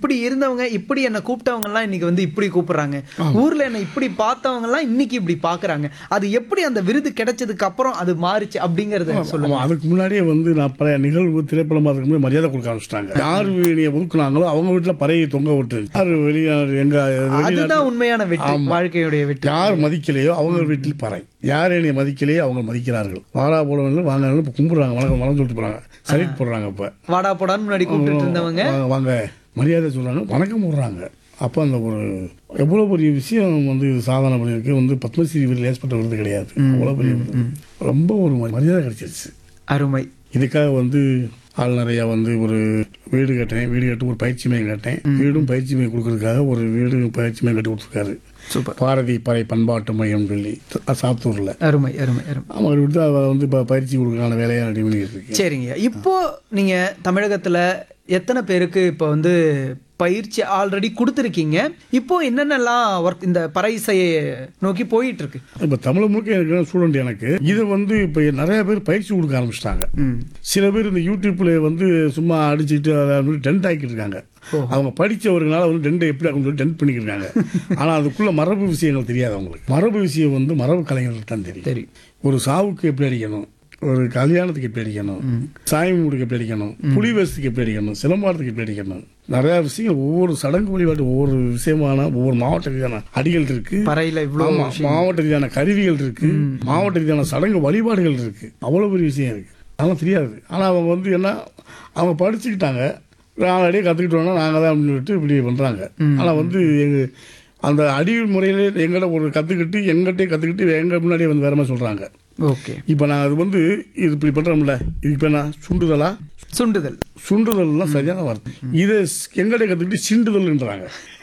இப்படி இருந்தவங்க இப்படி என்ன கூப்பிட்டவங்க எல்லாம் இன்னைக்கு வந்து இப்படி கூப்பிடுறாங்க ஊர்ல என்ன இப்படி பார்த்தவங்க எல்லாம் இன்னைக்கு இப்படி பாக்குறாங்க அது எப்படி அந்த விருது கிடைச்சதுக்கு அப்புறம் அது மாறுச்சு அப்படிங்கறத சொல்லுங்க ஆமா, அதுக்கு முன்னாடியே வந்து நான் பழைய நிகழ்வு திரைப்படம் பார்த்துக்கு முன்னாடி மரியாதை கொடுக்க ஆரம்பிச்சிட்டாங்க யார் என்னைய ஒதுக்குனாங்களோ அவங்க வீட்டுல பறையை தொங்க விட்டு யார் வெளியார் எங்க வெளிநாட்டு அதுதான் உண்மையான வெற்றி வாழ்க்கையுடைய வெற்றி யார் மதிக்கலையோ அவங்க வீட்டில் பறை யார் என்னை மதிக்கலையோ அவங்க மதிக்கிறார்கள் வாடா போடவங்க வாங்க இப்போ கும்பிடுறாங்க வணக்கம் வணக்கம் சொல்லிட்டு போறாங்க சலிட் போடுறாங்க இப்போ வாடா போடான்னு முன்னாடி கூப்பிட்டு இருந்தவங்க வாங்க, வாங்க மரியாதை சொல்றாங்க வணக்கம் போடுறாங்க அப்போ அந்த ஒரு எவ்வளோ பெரிய விஷயம் வந்து இது சாதனை பண்ணியிருக்கு வந்து பத்மஸ்ரீ விருது லேசப்பட்ட விருது கிடையாது அவ்வளோ பெரிய விருது. ரொம்ப ஒரு மரியாதை கிடைச்சிருச்சு அருமை இதுக்காக வந்து ஆள் நிறையா வந்து ஒரு வீடு கட்டினேன் வீடு கட்டி ஒரு பயிற்சி மையம் கட்டேன் வீடும் பயிற்சி மையம் கொடுக்கறதுக்காக ஒரு வீடு பயிற்சி மையம் கட்டி கொடுத்துருக்காரு சூப்பர் பாரதி பறை பண்பாட்டு மையம் சொல்லி சாத்தூரில் அருமை அருமை அருமை அவர் விட்டு அவர் வந்து இப்போ பயிற்சி கொடுக்கறதுக்கான வேலையை ரெடி பண்ணிட்டு இருக்கேன் சரிங்க இப்போ நீங்க தமிழகத்துல எத்தனை பேருக்கு இப்போ வந்து பயிற்சி ஆல்ரெடி கொடுத்துருக்கீங்க இப்போ என்னென்னலாம் ஒர்க் இந்த பறை இசையை நோக்கி போயிட்டு இருக்கு இப்போ தமிழ் முழுக்க எனக்கு ஸ்டூடெண்ட் எனக்கு இது வந்து இப்போ நிறைய பேர் பயிற்சி கொடுக்க ஆரம்பிச்சிட்டாங்க ம் சில பேர் இந்த யூடியூப்ல வந்து சும்மா அடிச்சுட்டு அதை வந்து டென்ட் ஆக்கிட்டு இருக்காங்க அவங்க படிச்சவர்களால வந்து டென்ட் எப்படி ஆகும் சொல்லி டென்ட் பண்ணிக்கிட்டு இருக்காங்க ஆனால் அதுக்குள்ள மரபு விஷயங்கள் தெரியாது அவங்களுக்கு மரபு விஷயம் வந்து மரபு கலைஞர்களுக்கு தான் தெரியும் தெரியும் ஒரு சாவுக்கு எப்படி அடிக்கணும் ஒரு கல்யாணத்துக்கு எப்படி அடிக்கணும் சாமி மூடுக்கு எப்படி அடிக்கணும் புலி வேஷத்துக்கு எப்படி அடிக்கணும் சிலம்பாட்டத்துக்கு எப்படி அடிக்கணும் நிறைய விஷயங்கள் ஒவ்வொரு சடங்கு வழிபாட்டு ஒவ்வொரு விஷயமான ஒவ்வொரு மாவட்ட ரீதியான அடிகள் இருக்கு பறையில இவ்வளோ ஆமா மாவட்ட ரீதியான கருவிகள் இருக்கு மாவட்ட ரீதியான சடங்கு வழிபாடுகள் இருக்கு அவ்வளவு பெரிய விஷயம் இருக்கு அதெல்லாம் தெரியாது ஆனா அவங்க வந்து என்ன அவங்க படிச்சுக்கிட்டாங்க நாங்களே கற்றுக்கிட்டோம்னா நாங்கள் தான் அப்படின்னு சொல்லிட்டு இப்படி பண்ணுறாங்க ஆனால் வந்து எங்க அந்த அடி முறையிலே எங்கள்ட ஒரு கற்றுக்கிட்டு எங்கிட்டே கற்றுக்கிட்டு எங்கள் முன்னாடியே வந்து வேற மாதிரி சொல்கிறாங்க ஓகே இப்போ நான் அது வந்து இது இப்படி பண்ணுறோம்ல இது இப்போ என்ன சுண்டுதலா சுண்டுதல் சுண்டுதல்லாம் சரியான வார்த்தை இதை எங்கள்கிட்ட கற்றுக்கிட்டு சிண்டுதல்ன்றாங்க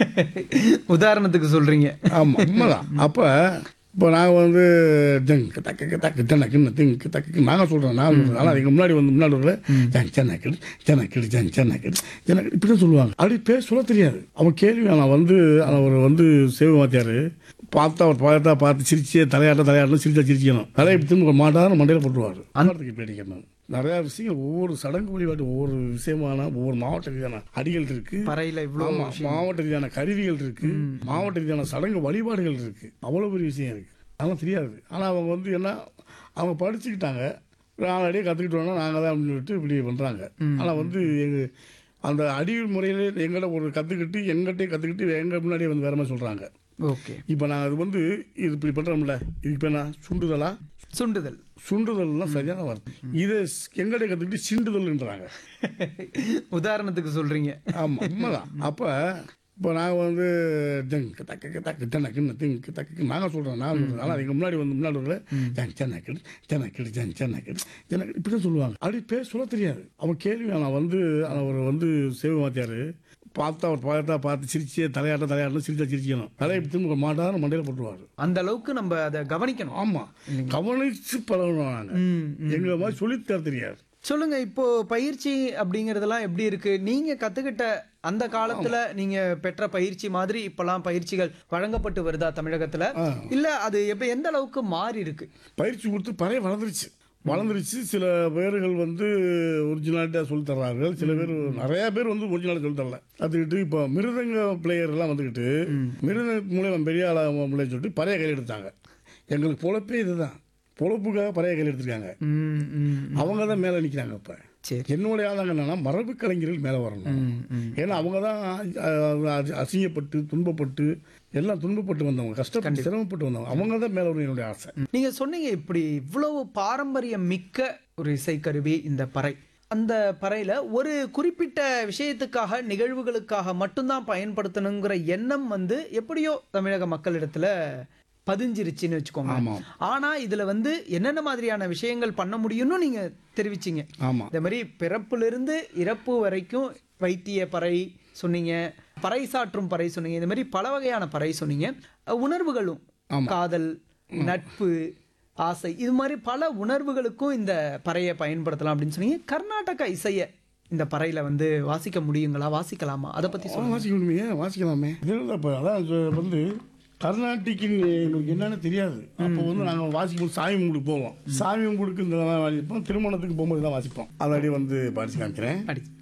உதாரணத்துக்கு சொல்றீங்க ஆமாம் உண்மைதான் அப்போ இப்போ நாங்கள் வந்து ஜங்கு தக்கு தக்கு ஜனக்குன்னு திங்கு தக்கு நாங்கள் சொல்கிறோம் நான் சொல்கிறேன் ஆனால் அதுக்கு முன்னாடி வந்து முன்னாடி உள்ள ஜங் சென்னக்கிடு சென்னக்கிடு ஜங் சென்னக்கிடு ஜனக்கிடு இப்படி தான் சொல்லுவாங்க அப்படி பேர் சொல்ல தெரியாது அவன் கேள்வி நான் வந்து அவர் வந்து சேவை மாத்தியார் பார்த்தா அவர் பார்த்தா பார்த்து சிரிச்சு தலையாட்ட தலையாட்டம் சிரிச்சா சிரிக்கணும் தலையை இப்படி திரும்ப மாட்டாரு மண்டையில் போட்டுருவார் அந்த இப்படி அடிக்கணும் நிறையா விஷயங்கள் ஒவ்வொரு சடங்கு வழிபாட்டு ஒவ்வொரு விஷயமான ஒவ்வொரு மாவட்ட ரீதியான அடிகள் இருக்கு பறையில இவ்வளோ ஆமா மாவட்ட ரீதியான கருவிகள் இருக்கு மாவட்ட ரீதியான சடங்கு வழிபாடுகள் இருக்கு அவ்வளவு பெரிய விஷயம் இருக்கு அதெல்லாம் தெரியாது ஆனா அவங்க வந்து என்ன அவங்க படிச்சுக்கிட்டாங்க நாங்களே கற்றுக்கிட்டோம்னா நாங்கள் தான் அப்படின்னு சொல்லிட்டு இப்படி பண்ணுறாங்க ஆனால் வந்து எங்க அந்த அடி முறையிலே எங்கள்ட ஒரு கற்றுக்கிட்டு எங்கிட்டே கற்றுக்கிட்டு எங்கள் முன்னாடியே வந்து வேற மாதிரி சொல்கிறாங்க ஓகே இப்போ நான் அது வந்து இது இப்படி பண்ணுறோம்ல இதுக்கு இப்போ என்ன சுண்டுதலா சுண்டுதல் சுண்டுதல்லாம் சரியான வார்த்தை இதை எங்கள்கிட்ட கற்றுக்கிட்டு சிண்டுதல்ன்றாங்க உதாரணத்துக்கு சொல்றீங்க ஆமாம் உண்மைதான் அப்போ இப்போ நாங்கள் வந்து ஜங்கு தக்கு தக்கு ஜனக்குன்னு திங்கு தக்கு நாங்கள் சொல்கிறோம் நான் சொல்கிறேன் ஆனால் அதுக்கு முன்னாடி வந்து முன்னாடி உள்ள ஜங் சென்னக்கிடு சென்னக்கிடு ஜங் சென்னக்கிடு ஜனக்கிடு இப்படி தான் சொல்லுவாங்க அப்படி பேர் சொல்ல தெரியாது அவன் கேள்வி நான் வந்து அவர் வந்து சேவை மாத்தியார் பார்த்தா அவர் பார்த்தா பார்த்து சிரிச்சு தலையாட்ட தலையாட்டம் சிரிச்சா சிரிக்கணும் தலையை இப்படி திரும்ப மாட்டாரு மண்டையில் போட்டுருவார் அந்த அளவுக்கு நம்ம அதை கவனிக்கணும் ஆமாம் கவனிச்சு பழகணும் நாங்கள் ம், எங்களை மாதிரி சொல்லித்தர தெரியாது சொல்லுங்க இப்போ பயிற்சி அப்படிங்கறதெல்லாம் எப்படி இருக்கு நீங்க கத்துக்கிட்ட அந்த காலத்துல நீங்க பெற்ற பயிற்சி மாதிரி இப்பெல்லாம் பயிற்சிகள் வழங்கப்பட்டு வருதா தமிழகத்துல இல்ல அது எப்ப எந்த அளவுக்கு மாறி இருக்கு பயிற்சி கொடுத்து பறைய வளர்ந்துருச்சு வளர்ந்துருச்சு சில பேர்கள் வந்து ஒரிஜினாலிட்டியாக சொல்லி தர்றார்கள் சில பேர் நிறைய பேர் வந்து ஒரிஜினாலிட்டி சொல்லி தரல அதுக்கிட்டு இப்போ மிருதங்க பிளேயர் எல்லாம் வந்துக்கிட்டு மிருதங்க மூலியம் பெரிய ஆளா மூலியம் சொல்லிட்டு பறைய கையில் எடுத்தாங்க எங்களுக்கு பொழப்பே இதுதான் பொழப்புக்காக பறைய கையில் எடுத்திருக்காங்க ம், ம், அவங்க தான் மேலே நிற்கிறாங்க இப்போ சரி என்னுடைய ஆதாங்க என்னன்னா மரபு கலைஞர்கள் மேலே வரணும் ம், ம். ஏன்னா அவங்க தான் அசிங்கப்பட்டு துன்பப்பட்டு எல்லாம் துன்பப்பட்டு வந்தவங்க கஷ்டப்பட்டு சிரமப்பட்டு வந்தவங்க அவங்க தான் மேலே வரும் என்னுடைய ஆசை நீங்க சொன்னீங்க இப்படி இவ்வளவு பாரம்பரியம் மிக்க ஒரு இசைக்கருவி இந்த பறை அந்த பறையில ஒரு குறிப்பிட்ட விஷயத்துக்காக நிகழ்வுகளுக்காக மட்டும்தான் பயன்படுத்தணுங்கிற எண்ணம் வந்து எப்படியோ தமிழக மக்களிடத்துல பதிஞ்சிருச்சுன்னு வச்சுக்கோங்க ஆமாம் ஆனா இதுல வந்து என்னென்ன மாதிரியான விஷயங்கள் பண்ண முடியும்னு நீங்க தெரிவிச்சீங்க ஆமாம் இந்த மாதிரி பிறப்பிலிருந்து இறப்பு வரைக்கும் வைத்திய பறை சொன்னீங்க பறை சாற்றும் பறை சொன்னீங்க இந்த மாதிரி பல வகையான பறை சொன்னீங்க அஹ் உணர்வுகளும் ஆமா. காதல் நட்பு ஆசை இது மாதிரி பல உணர்வுகளுக்கும் இந்த பறையை பயன்படுத்தலாம் அப்படின்னு சொன்னீங்க கர்நாடக இசையை இந்த பறையில வந்து வாசிக்க முடியுங்களா வாசிக்கலாமா அதை பத்தி ஆ, சொல்லுங்க வாசிக்கணுமே வாசிக்கலாமே இதில் இப்போ அதான் இது வந்து கர்நாட்டிக்குன்னு எங்களுக்கு என்னன்னு தெரியாது அப்போ வந்து நாங்கள் வாசிக்கும்போது சாமி கும்பிட்டு போவோம் சாமி கும்பிடுக்கு இந்த மாதிரி வாசிப்போம் திருமணத்துக்கு போகும்போது தான் வாசிப்போம் அதடி வந்து படிச்சு காமிக்கிறேன் அடி